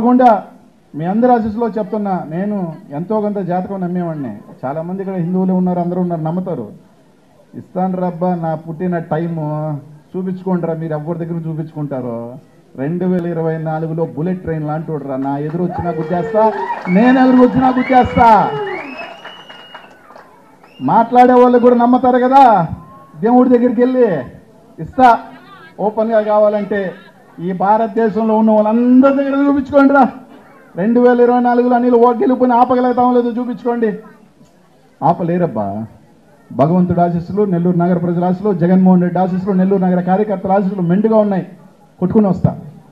కాకుండా మీ అందరి ఆశీస్సులో చెప్తున్నా నేను ఎంతో కొంత జాతకం నమ్మేవాడిని చాలా మంది ఇక్కడ హిందువులు ఉన్నారు అందరూ ఉన్నారు నమ్ముతారు ఇస్తాను రబ్బా నా పుట్టిన టైము చూపించుకుంటారా మీరు ఎవరి దగ్గర చూపించుకుంటారో రెండు వేల ఇరవై నాలుగులో బుల్లెట్ ట్రైన్ లాంటి రా నా ఎదురు వచ్చినా గుర్తేస్తా నేను ఎదురు వచ్చినా గుర్తేస్తా మాట్లాడే వాళ్ళు కూడా నమ్ముతారు కదా దేవుడి దగ్గరికి వెళ్ళి ఇస్తా ఓపెన్గా కావాలంటే ఈ భారతదేశంలో ఉన్న వాళ్ళందరి దగ్గర చూపించుకోండి రా రెండు వేల ఇరవై నాలుగులో అనిల్ ఓ గెలుపుని ఆపగలుగుతామో లేదో చూపించుకోండి ఆపలేరబ్బా భగవంతుడి ఆశీస్సులు నెల్లూరు నగర ప్రజల ఆశీస్సులు జగన్మోహన్ రెడ్డి ఆశీస్సులు నెల్లూరు నగర కార్యకర్తల ఆశీస్సులు మెండుగా ఉన్నాయి కొట్టుకుని వస్తా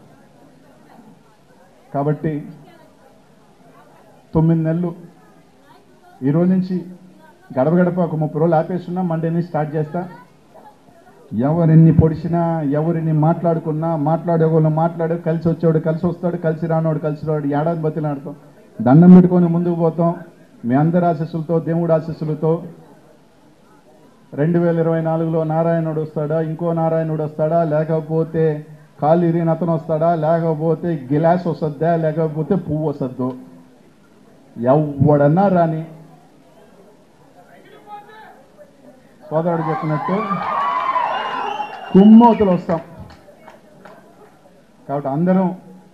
కాబట్టి తొమ్మిది నెలలు ఈ రోజు నుంచి గడప గడప ఒక ముప్పై రోజులు ఆపేస్తున్నా మండే నుంచి స్టార్ట్ చేస్తా ఎవరిని పొడిచినా ఎవరిని మాట్లాడుకున్నా మాట్లాడే వాళ్ళు మాట్లాడే కలిసి వచ్చేవాడు కలిసి వస్తాడు కలిసి రానోడు కలిసి రాడు ఏడాది బతిలాడతాం దండం పెట్టుకొని ముందుకు పోతాం మీ అందరి ఆశీస్సులతో దేవుడి ఆశీస్సులతో రెండు వేల ఇరవై నాలుగులో నారాయణుడు వస్తాడా ఇంకో నారాయణుడు వస్తాడా లేకపోతే కాలు ఇరిగిన అతను వస్తాడా లేకపోతే గిలాస్ వస్తుందా లేకపోతే పువ్వు వస్తుందో ఎవడన్నా రాని సోదరుడు చెప్పినట్టు కుమ్మోతులు వస్తాం కాబట్టి అందరం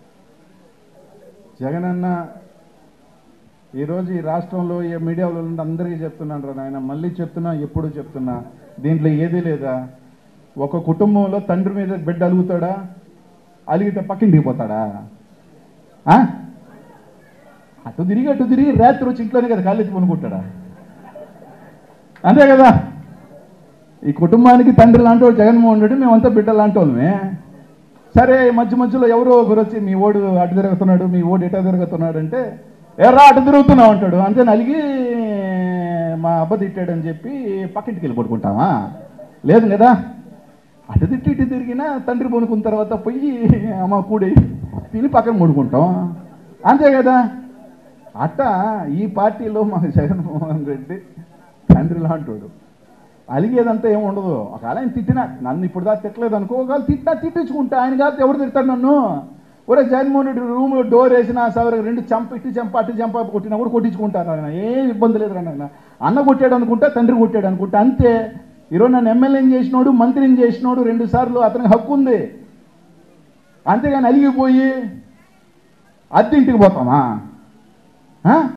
జగనన్న ఈరోజు ఈ రాష్ట్రంలో ఏ మీడియాలో ఉండి అందరికీ చెప్తున్నాను రా నాయన మళ్ళీ చెప్తున్నా ఎప్పుడు చెప్తున్నా దీంట్లో ఏదీ లేదా ఒక కుటుంబంలో తండ్రి మీద బిడ్డ అలుగుతాడా అలిగితే పక్కింటికి పోతాడా ఆ? అటు తిరిగి అటు తిరిగి రాత్రి వచ్చి ఇంట్లోనే కదా కాళ్ళు ఎత్తి కొనుక్కుంటాడా అంతే కదా ఈ కుటుంబానికి తండ్రి లాంటి వాడు జగన్మోహన్ రెడ్డి మేమంతా బిడ్డ లాంటి వాళ్ళమే సరే మధ్య మధ్యలో ఎవరో ఒకరు వచ్చి మీ ఓడు అటు తిరుగుతున్నాడు మీ ఓడు ఎట తిరుగుతున్నాడు అంటే ఎర్రా అటు తిరుగుతున్నావు అంటాడు అంతే నలిగి మా అబ్బ తిట్టాడని చెప్పి పక్కింటికి వెళ్ళి పడుకుంటామా లేదు కదా అటు తిట్టి ఇటు తిరిగినా తండ్రి పనుకున్న తర్వాత పోయి అమ్మ కూడి తిని పక్కన పడుకుంటాం అంతే కదా అట్ట ఈ పార్టీలో మా జగన్మోహన్ రెడ్డి తండ్రి లాంటోడు అలిగేదంతా ఏమి ఉండదు ఒకవేళ ఆయన తిట్టినా నన్ను ఇప్పుడు దాకా తిట్టలేదు అనుకో ఒకవేళ తిట్టినా తిట్టించుకుంటా ఆయన కాదు ఎవరు తిడతాడు నన్ను ఒరే జగన్మోహన్ రెడ్డి రూమ్ డోర్ వేసిన సవర రెండు చంప ఇటు చంప అటు చంప కొట్టినా కూడా కొట్టించుకుంటాను ఆయన ఏ ఇబ్బంది లేదు నాయన అన్న కొట్టాడు అనుకుంటా తండ్రి కొట్టాడు అనుకుంటా అంతే ఈరోజు నన్ను ఎమ్మెల్యేని చేసినోడు మంత్రిని చేసినోడు రెండు సార్లు అతనికి హక్కు ఉంది అంతేగాని అలిగిపోయి అద్దె ఇంటికి పోతామా ఆ?